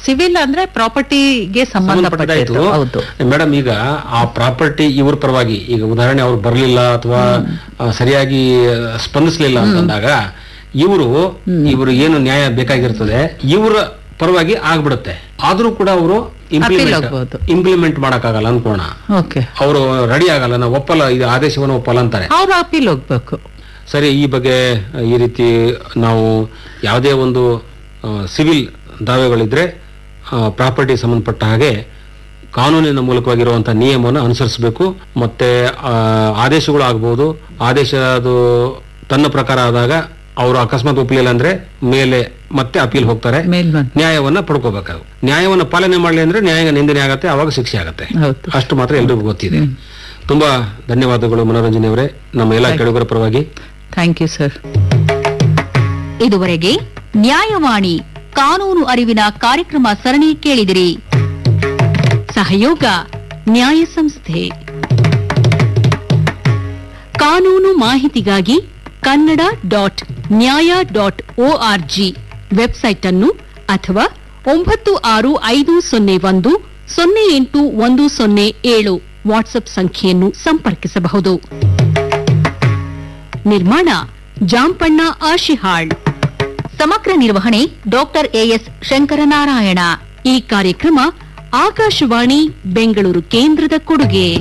Civil ಅಂದ್ರೆ ಪ್ರಾಪರ್ಟಿಗೆ ಸಂಬಂಧಪಟ್ಟಾಯ್ತು ಸಂಬಂಧಪಟ್ಟಿದ್ದು ಹೌದು ಮೇಡಮ್ ಈಗ ಆ ಪ್ರಾಪರ್ಟಿ ಇವ್ರ ಪರವಾಗಿ ಈಗ ಉದಾಹರಣೆ ಅವ್ರು ಬರ್ಲಿಲ್ಲ ಅಥವಾ ಆ, ಸರಿಯಾಗಿ ಆ, ಸ್ಪಂದಿಸ್ಲಿಲ್ಲ ಅಂತಂದಾಗ ಇವರು ಇವರು ಏನು ನ್ಯಾಯ ಬೇಕಾಗಿರ್ತದೆ ಇವರ ಪರವಾಗಿ ಆಗ್ಬಿಡುತ್ತೆ ಆದ್ರೂ ಕೂಡ ಅವರು ಹೋಗ್ಬೋದು. ಇಂಪ್ಲಿಮೆಂಟ್ ಮಾಡಕ್ಕಾಗಲ್ಲ ಅನ್ಕೋಣ ಓಕೆ ಅವರು ರೆಡಿ ಆಗಲ್ಲ ನಾವು ಒಪ್ಪಲ್ಲ ಇದು ಆದೇಶವನ್ನು ಒಪ್ಪಲ್ಲ ಅಂತಾರೆ ಅವ್ರು ಅಪೀಲ್ ಹೋಗ್ಬೇಕು ಸರಿ ಈ ಬಗ್ಗೆ ಆ, ಈ ರೀತಿ ನಾವು ಯಾವುದೇ ಒಂದು ಸಿವಿಲ್ ದಾವೆಗಳಿದ್ರೆ ಪ್ರಾಪರ್ಟಿ ಸಂಬಂಧಪಟ್ಟ ಹಾಗೆ ಕಾನೂನಿನ ಮೂಲಕವಾಗಿರುವಂಥ ನಿಯಮವನ್ನು ಅನುಸರಿಸಬೇಕು ಮತ್ತೆ ಆ, ಆದೇಶಗಳು ಆಗ್ಬೋದು ಆದೇಶ ಅದು ತನ್ನ ಪ್ರಕಾರ ಆದಾಗ ಅವರು ಅಕಸ್ಮಾತ್ ಒಪ್ಪಲಿಲ್ಲ ಅಂದ್ರೆ ಮೇಲೆ ಮತ್ತೆ ಅಪೀಲ್ ಹೋಗ್ತಾರೆ ಮೇಲ್ಮನ್ ನ್ಯಾಯವನ್ನ ಪಡ್ಕೋಬೇಕಾಗುತ್ತೆ ನ್ಯಾಯವನ್ನ ಪಾಲನೆ ಮಾಡಲಿ ಅಂದ್ರೆ ನ್ಯಾಯ ನಿಂದನೆ ಆಗತ್ತೆ ಅವಾಗ ಶಿಕ್ಷೆ ಆಗತ್ತೆ ಹೌದು ಅಷ್ಟು ಮಾತ್ರ ಎಲ್ರಿಗೂ ಗೊತ್ತಿದೆ ತುಂಬಾ ಧನ್ಯವಾದಗಳು ಮನೋರಂಜನೆ ಅವರೇ ನಮ್ಮ ಎಲ್ಲ ಕೆಳಗರ ಪರವಾಗಿ ಥ್ಯಾಂಕ್ ಯು ಸರ್ ಇದುವರೆಗೆ ನ್ಯಾಯವಾಣಿ ಕಾನೂನು ಅರಿವಿನ ಕಾರ್ಯಕ್ರಮ ಸರಣಿ ಕೇಳಿದಿರಿ ಸಹಯೋಗ ನ್ಯಾಯ ಸಂಸ್ಥೆ ಕಾನೂನು ಮಾಹಿತಿಗಾಗಿ Kannada dot Nyaya dot ORG website ಅನ್ನು ಅಥವಾ ಒಂಬತ್ತು ಆರು ಐದು ಸೊನ್ನೆ ಒಂದು ಸೊನ್ನೆ ಎಂಟು ಒಂದು ಸೊನ್ನೆ ಏಳು ವಾಟ್ಸ್ಆಪ್ ಸಂಖ್ಯೆಯನ್ನು ಸಂಪರ್ಕಿಸಬಹುದು ನಿರ್ಮಾಣ ಜಾಂಪಣ್ಣ ಆಶಿಹಾಳ್ ಸಮಗ್ರ ನಿರ್ವಹಣೆ ಡಾಕ್ಟರ್ ಎಎಸ್ ಶಂಕರನಾರಾಯಣ ಈ ಕಾರ್ಯಕ್ರಮ ಆಕಾಶವಾಣಿ ಬೆಂಗಳೂರು ಕೇಂದ್ರದ ಕೊಡುಗೆ